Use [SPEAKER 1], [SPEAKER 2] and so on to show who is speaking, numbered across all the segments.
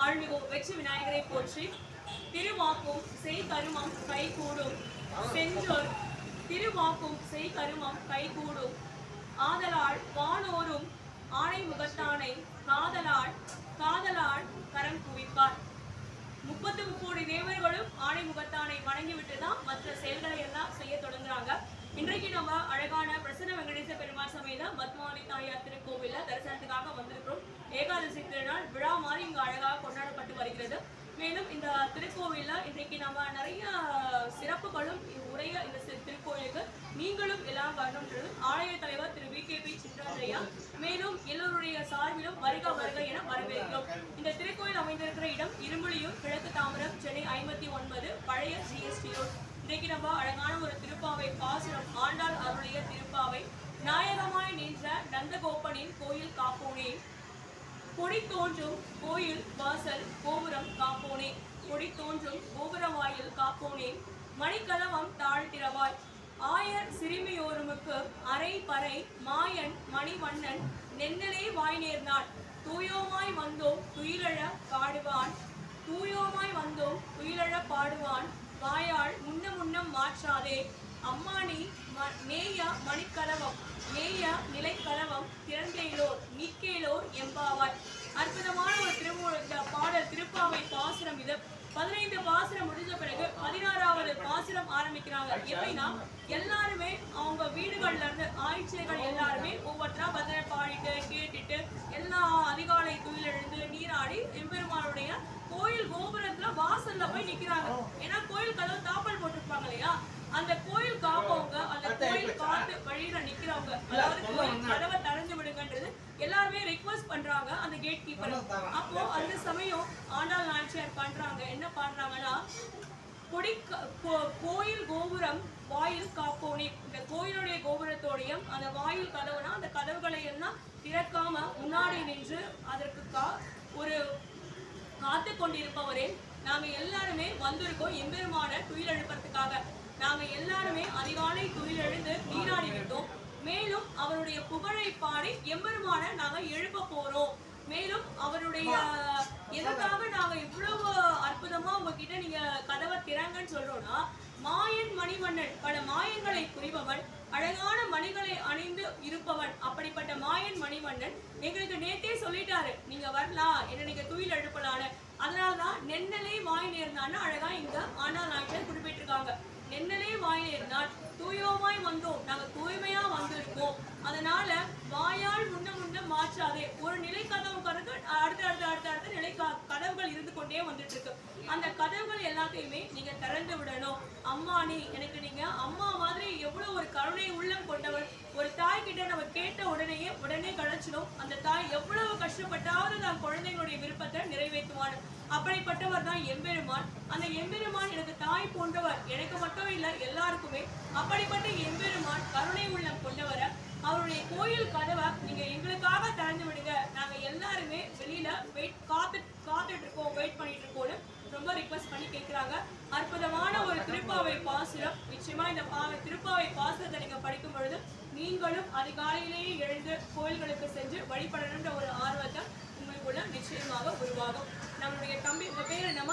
[SPEAKER 1] அருள்மிகு வெற்றி விநாயகரை போற்றி திருவாக்கும் செய் கருமம் கை கூடும் செஞ்சொல் திருவாக்கும் செய் கருமம் கை கூடும் ஆதலால் வானோரும் ஆணை முகத்தானை காதலால் காதலால் கரம் குவிப்பார் முப்பத்து முக்கோடி தேவர்களும் ஆணை முகத்தானை வணங்கிவிட்டு தான் மற்ற செயல்களை எல்லாம் செய்ய தொடங்குறாங்க இன்றைக்கு நம்ம அழகான பிரசன்ன வெங்கடேச பெருமாள் சமேத பத்மாவதி தாயார் திருக்கோவில்ல தரிசனத்துக்காக வந்திருக்கிறோம் ஏகாதசி திருநாள் விழா மாதிரி இங்கு அழகாக கொண்டாடப்பட்டு வருகிறது மேலும் இந்த திருக்கோவில்ல இன்றைக்கு நம்ம நிறைய சிறப்புகளும் உடைய இந்த சி- திருக்கோயிலுக்கு நீங்களும் எல்லாம் வரணுன்றது ஆலய தலைவர் Thiru V K P Chitrajaiya மேலும் எல்லோருடைய சார்பிலும் வருக வருக என வரவேற்கிறோம் இந்த திருக்கோயில் அமைந்திருக்கிற இடம் இரும்புலியூர் கிழக்கு தாம்பரம் சென்னை ஐம்பத்தி ஒன்பது பழைய ஜிஎஸ்டி ரோட் இன்றைக்கு நம்ம அழகான ஒரு திருப்பாவை பாசுரம் ஆண்டாள் அருளிய திருப்பாவை நாயகமாய் நின்ற நந்தகோபனின் கோயில் காப்போனே கொடி தோன்றும் கோயில் வாசல் கோபுரம் காப்போனே கொடி தோன்றும் கோபுர வாயில் காப்போனே மணிக்கலவம் தாழ்த்திரவாய் ஆயர் சிறுமியோருமுக்கு அரை பறை மாயன் மணிவண்ணன் நென்னலே வாய் நேர்னான் தூயோமாய் வந்தோம் துயிலழ பாடுவான் தூயோமாய் வந்தோம் துயிலழ பாடுவான் வாயால் முன்ன முன்னம் மாற்றாதே அம்மானி ம- மேய மணிக்கலவம் மேய நிலைக்கலவம் திறந்தேலோர் மீட்கேலோர் எம்பாவாய் அற்புதமான ஒரு திருமூல இந்த பாடல் திருப்பாவை பாசுரம் இது பதினைந்து பாசுரம் முடிஞ்ச பிறகு பதினாறாவது பாசுரம் ஆரம்பிக்கிறாங்க எப்படின்னா எல்லாருமே அவங்க வீடுகள்ல இருந்து ஆய்ச்சியர்கள் எல்லாருமே ஒவ்வொருத்தரா பஜனை பாடிட்டு கேட்டுட்டு எல்லா அதிகாலை துயிலெழுந்து நீராடி எம்பெருமானுடைய கோயில் கோபுரத்துல வாசல்ல போய் நிக்கிறாங்க ஏன்னா கோயில் கதவு தாப்பல் போட்டிருப்பாங்க இல்லையா அந்த கோயில் காப்பவங்க அந்த கோயில் காத்து வழியில நிக்கிறவங்க அதாவது கோயில் கதவை திறந்து விடுங்கன்றது எல்லாருமே ரிக்வஸ்ட் பண்றாங்க அந்த கேட் கீப்பர் அப்போ அந்த சமயம் ஆண்டாள் நாச்சியார் பண்றாங்க என்ன பண்றாங்கன்னா கொடி க- கோ- கோயில் கோபுரம் வாயில் காப்போனே இந்த கோயிலுடைய கோபுரத்தோடைய அந்த வாயில் கதவுனா அந்த கதவுகளை எல்லாம் திறக்காம முன்னாடி நின்று அதற்கு கா ஒரு காத்து கொண்டிருப்பவரே நாங்க எல்லாருமே வந்திருக்கோம் எம்பெருமான துயில் எழுப்பறதுக்காக நாங்க எல்லாருமே அதிகாலை துயில் எழுந்து நீராடி விட்டோம் மேலும் அவருடைய புகழை பாடி எம்பெருமான நாங்க எழுப்ப போறோம் மேலும் அவருடைய எதற்காக நாங்க இவ்வளவு அற்புதமா உங்ககிட்ட நீங்க கதவை திறங்கன்னு சொல்றோம்னா மாயன் மணிவண்ணன் பல மாயங்களை புரிபவன் அழகான மணிகளை அணிந்து இருப்பவன் அப்படிப்பட்ட மாயன் மணிவண்ணன் எங்களுக்கு நேத்தே சொல்லிட்டாரு நீங்க வரலாம் என்ன நீங்க துயில் எழுப்பலான்னு அதனாலதான் நென்னலே வாய் நேர்ந்தான்னு அழகா இங்க ஆனா நாட்டில் குறிப்பிட்டிருக்காங்க நென்னலே வாய் நேர்ந்தால் தூயோமாய் வந்தோம் நாங்க தூய்மையா வந்திருக்கோம் அதனால வாயால் முன்ன முன்ன மாற்றாதே ஒரு நிலை கதவு கருக்கு அடுத்த அடுத்த அடுத்த அடுத்த நிலை க- கதவுகள் இருந்து கொண்டே வந்துட்டு இருக்கு அந்த கதவுகள் எல்லாத்தையுமே நீங்க திறந்து விடணும் அம்மா நீ எனக்கு நீங்க அம்மா மாதிரி எவ்வளவு ஒரு கருணை உள்ளம் கொண்டவர் ஒரு தாய் கிட்ட நம்ம கேட்ட உடனேயே உடனே கிடைச்சிடும் அந்த தாய் எவ்வளவு கஷ்டப்பட்டாவது தான் குழந்தைங்களுடைய விருப்பத்தை நிறைவேற்றுவான் அப்படிப்பட்டவர் தான் எம்பெருமான் அந்த எம்பெருமான் எனக்கு தாய் போன்றவர் எனக்கு மட்டும் இல்ல எல்லாருக்குமே அப்படிப்பட்ட எம்பெருமான் கருணை உள்ளம் கொண்டவரை அவருடைய கோயில் கதவை நீங்க எங்களுக்காக திறந்து விடுங்க நாங்க எல்லாருமே வெளியில வெயிட் காத்து காத்துட்டு இருக்கோம் வெயிட் பண்ணிட்டு இருக்கோம்னு ரொம்ப ரிக்வஸ்ட் பண்ணி கேட்குறாங்க அற்புதமான ஒரு திருப்பாவை பாசுரம் நிச்சயமா இந்த பாவை திருப்பாவை பாசுரத்தை நீங்க படிக்கும் பொழுது நீங்களும் அதிகாலையிலேயே எழுந்து கோயில்களுக்கு சென்று வழிபடணுன்ற ஒரு ஆர்வத்தை உங்களுக்குள்ள நிச்சயமாக உருவாகும் நம்மளுடைய தம்பி உங்க பேர் என்னம்மா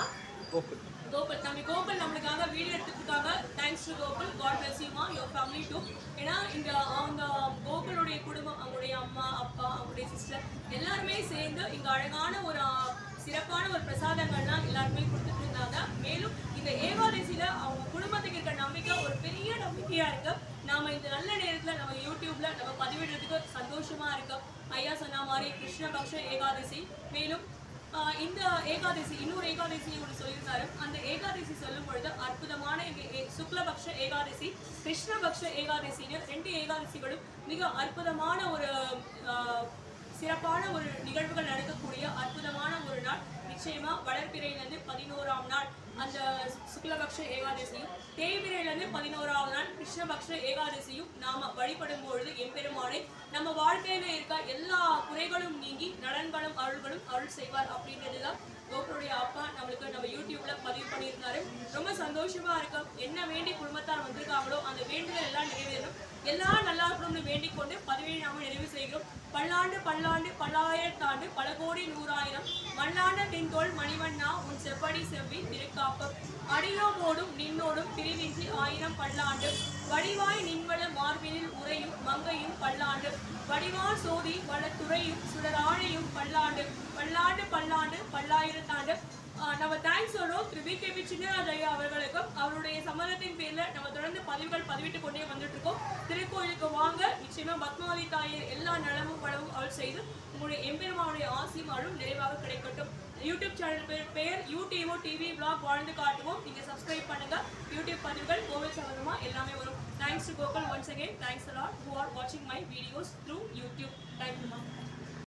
[SPEAKER 1] கோகுல் தம்பி கோகுல் நம்மளுக்காக வீடியோ எடுத்துருக்காங்க thanks to Gokul god bless you மா யுவர் ஃபேமிலி டூ ஏன்னா இங்க அவங்க கோகுலுடைய குடும்பம் அவங்களுடைய அம்மா அப்பா அவங்களுடைய சிஸ்டர் எல்லாருமே சேர்ந்து இங்க அழகான ஒரு ஆ, சிறப்பான ஒரு பிரசாதங்கள்லாம் எல்லாருமே கொடுத்துட்டு இருந்தாங்க மேலும் இந்த ஏகாதசியில அவங்க குடும்பத்துக்கு இருக்க நம்பிக்கை ஒரு பெரிய நம்பிக்கையா இருக்கு நாம இந்த நல்ல நேரத்துல நம்ம யூடியூப்ல நம்ம பதிவிடுறதுக்கு சந்தோஷமா இருக்கு ஐயா சொன்ன மாதிரி கிருஷ்ணபக்ஷ ஏகாதசி மேலும் ஆஹ் இந்த ஏகாதசி இன்னொரு ஏகாதசி ஒன்று சொல்லியிருந்தாரு அந்த ஏகாதசி சொல்லும் பொழுது அற்புதமான இந்த ஏ- சுக்லபக்ஷ ஏகாதசி கிருஷ்ணபக்ஷ ஏகாதசின்னு ரெண்டு ஏகாதசிகளும் மிக அற்புதமான ஒரு ஆஹ், சிறப்பான ஒரு நிகழ்வுகள் நடக்கக்கூடிய அற்புதமான ஒரு நாள் நிச்சயமா வளர்பிறையிலிருந்து பதினோராம் நாள் அந்த சுக்லபக்ஷ ஏகாதசியும் தேய்பிரையிலிருந்து பதினோராவது நாள் கிருஷ்ணபக்ஷ ஏகாதசியும் நாம வழிபடும் பொழுது எம்பெருமானை நம்ம வாழ்க்கையில இருக்க எல்லா குறைகளும் நீங்கி நலன்களும் அருள்களும் அருள் செய்வார் அப்படின்றதுதான் கோகுலுடைய அப்பா நம்மளுக்கு நம்ம யூடியூப்ல பதிவு பண்ணியிருந்தாரு ரொம்ப சந்தோஷமா இருக்கும் என்ன வேண்டி குடும்பத்தார் வந்திருக்காங்களோ அந்த வேண்டுதல் எல்லாம் நிறைவேறும் எல்லாம் நல்லா இருக்கணும்னு வேண்டிக் கொண்டு பதவியை நாம நிறைவு செய்கிறோம் பல்லாண்டு பல்லாண்டு பல்லாயிரத்தாண்டு பல கோடி நூறாயிரம் மல்லாண்ட தின்தோள் மணிவண்ணா உன் செவ்வடி செவ்வி திருக்காப்பம் அடியோமோடும் நின்னோடும் பிரிவின்றி ஆயிரம் பல்லாண்டு வடிவாய் நின்வள மார்பினில் உறையும் மங்கையும் பல்லாண்டு வடிவார் சோதி வளத்துறையும் சுடராழையும் பல்லாண்டு பல்லாண்டு பல்லாண்டு பல்லாயிரத்தாண்டு ஆஹ் நம்ம தேங்க்ஸ் சொல்றோம் Thiru V K P Chinnaraj ஐயா அவர்களுக்கும் அவருடைய சம்மதத்தின் பேர்ல நம்ம தொடர்ந்து பதிவுகள் பதிவிட்டு கொண்டே வந்துட்டு இருக்கோம் திருக்கோயிலுக்கு வாங்க நிச்சயமா பத்மாவதி தாயர் எல்லா நலமும் வளமும் அவள் செய்து உங்களுடைய எம்பெருமானுடைய ஆசியும் அருளும் நிறைவாக கிடைக்கட்டும் யூடியூப் சேனல் பேர் பெயர் யூடியூபோ டிவி பிளாக் வாழ்ந்து காட்டுவோம் நீங்க சப்ஸ்கிரைப் பண்ணுங்க யூடியூப் பதிவுகள் கோவில் சம்பந்தமா எல்லாமே வரும் thanks to Gokul once again thanks a lot who are வாட்சிங் my videos through YouTube thank you